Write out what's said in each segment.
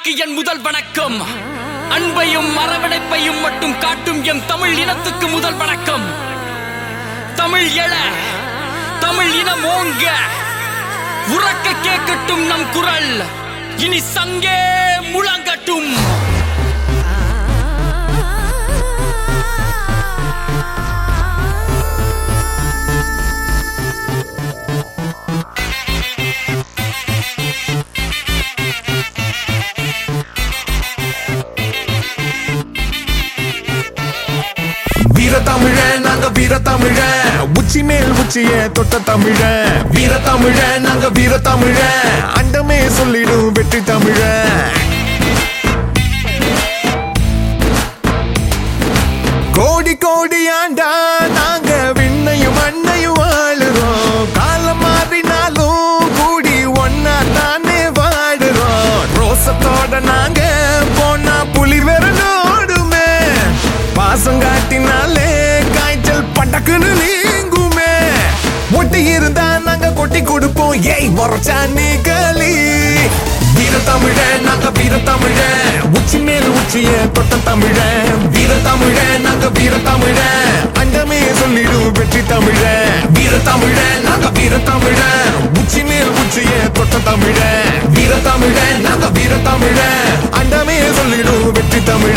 தாய்க்கு என் முதல் வணக்கம் அன்பையும் அரவணைப்பையும் மட்டும் காட்டும் என் தமிழ் இனத்துக்கு முதல் வணக்கம் தமிழ் எழ தமிழ் இனம் ஓங்க உறக்க கேட்கட்டும் நம் குரல் இனி சங்கே முழங்கட்டும் வீர தமிழ நாங்க வீர தமிழ உச்சி மேல் உச்சிய தொட்ட தமிழ வீர தமிழ நாங்க வீர தமிழ அண்டமே சொல்லிடும் வெற்றி தமிழ கோடி கோடி ஆண்டா நாங்க விண்ணையும் மண்ணையும் ஆளுறோம் காலம் மாறினாலும் கூடி ஒன்னா தானே வாடுறோம் ரோசத்தோட நாங்க போனா புலி விரலோடுமே பாசம் காட்டினாலே காய்ச்சல் பட்டக்குன்னு நீங்குமே ஒட்டி இருந்தா நாங்க கொட்டி கொடுப்போம் ஏய் முறைச்சா நீ களி வீர தமிழ நாங்க வீர தமிழ உச்சி மேல் உச்சிய தொட்ட தமிழ வீர தமிழ நாங்க வீர தமிழ அண்டமே சொல்லிடும் வெற்றி தமிழ வீர தமிழ நாங்க வீர தமிழ உச்சி மேல் உச்சிய தொட்ட தமிழ வீர தமிழ நாங்க வீர தமிழ அண்டமே சொல்லிடும் வெற்றி தமிழ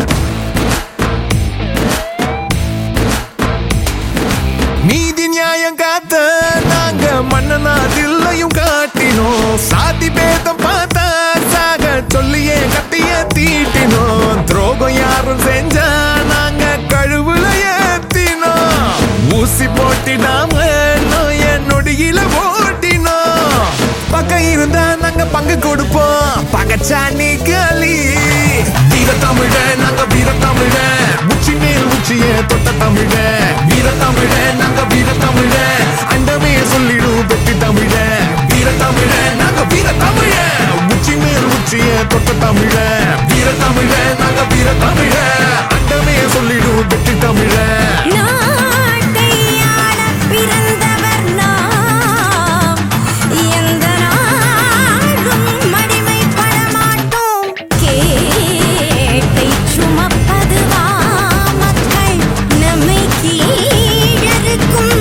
நீதி நியாயம் காத்த நாங்க மன்னனா தில்லையும் காட்டினோம் சாதி பேதம் பார்த்தா சாக சொல்லியே கட்டிய தீட்டினோம் துரோகம் யாரும் செஞ்சா நாங்க கழுவுல ஏத்தினோம் ஊசி போட்டிடாம நோய நொடியில ஓட்டினோம் பக்கம் இருந்தா நாங்க பங்கு கொடுப்போம் பகச்சாணி களி வீர தமிழ நாங்க வீர தமிழ உச்சி மேல் உச்சிய தொட்ட தமிழ வீர தமிழ நாங்க வீர தமிழ அண்டமே சொல்லிடும் வெற்றி தமிழ வீர தமிழ நாங்க வீர தமிழ உச்சி மேல் உச்சிய தொட்ட தமிழ வீர தமிழ நாங்க வீர தமிழ அண்டமே சொல்லிடும் வெற்றி தமிழ நாட்டை ஆளப் பிறந்தவர் நாம். எந்த நாளும் அடிமைப்பட மாட்டோம். கேட்டைச் சுமப்பதுவா மக்கள் நம்மை கீழறுக்கும்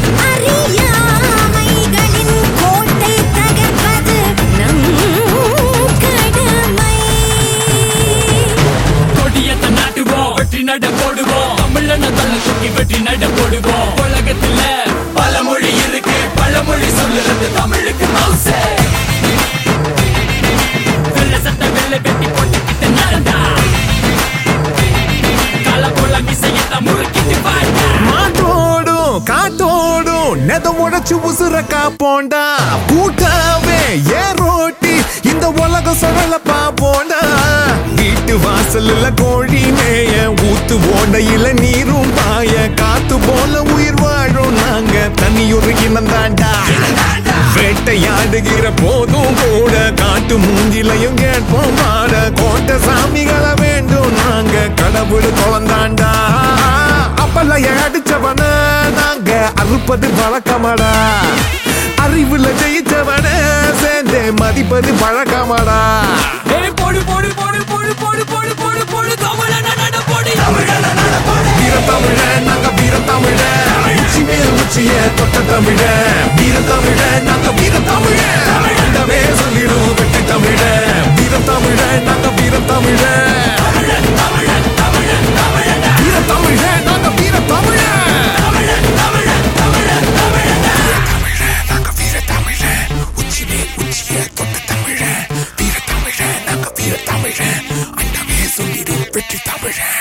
அறியாமைகளின் கோட்டை தகர்ப்பது நம் கடமை கொடியத்தை நாட்டுவோம் வெற்றி நட போடுவோம் தமிழன தள்ள தூக்கி வெற்றி நட போடுவோம் உலகத்துல பல மொழி இருக்கு பழமொழி சொல்லுறது தமிழுக்கு மவுசே வெள்ளை சட்டை வெள்ளை வெட்டி போட்டுக்கிட்டு நடந்தா கால போல மிசையத்தை முறுக்கிட்டு பாட்டா மாட்டோடும் காட்டோடும் நெத உடைச்சு உசுர காப்போண்டா கூட்டாவே ஏ ரோட்டி இந்த உலக சுழல பாப்போண்டா வீட்டு வாசல்ல கோழி மேய ஊத்து ஓடையில நீரும் பாய காத்து போல உயிர் வாழும் நாங்க தனியொரு இனம் தாண்டா வேட்டையாடுகிற போதும் கூட காட்டு மூஞ்சிலையும் கேட்போம் பாட கோட்டை சாமிகளை வேண்டும் நாங்க கடவுள் குழந்தாண்டா அப்பல்ல அடிச்சவன நாங்க அறுப்பது வழக்கமாடா அறிவுல ஜெயிச்சவன சேர்ந்து மதிப்பது பழக்கமாடா ஏய் போடு போடு போடு போடு போடு போடு போடு போடு தமிழன நட போடு தமிழன நட போடு வீர தமிழ நாங்க வீர தமிழ உச்சி மேல் உச்சிய தொட்ட தமிழ வீர தமிழ நாங்க வீர தமிழ தமிழவே சொல்லிடும் வெற்றி தமிழ வீர தமிழ நாங்க வீர தமிழ வீர தமிழ நாங்க வீர தமிழ நாங்க வீர தமிழ உச்சி மேல் உச்சிய தொட்ட தமிழ வீர தமிழ நாங்க வீர தமிழ அண்டமே சொல்லிடும் வெற்றி தமிழ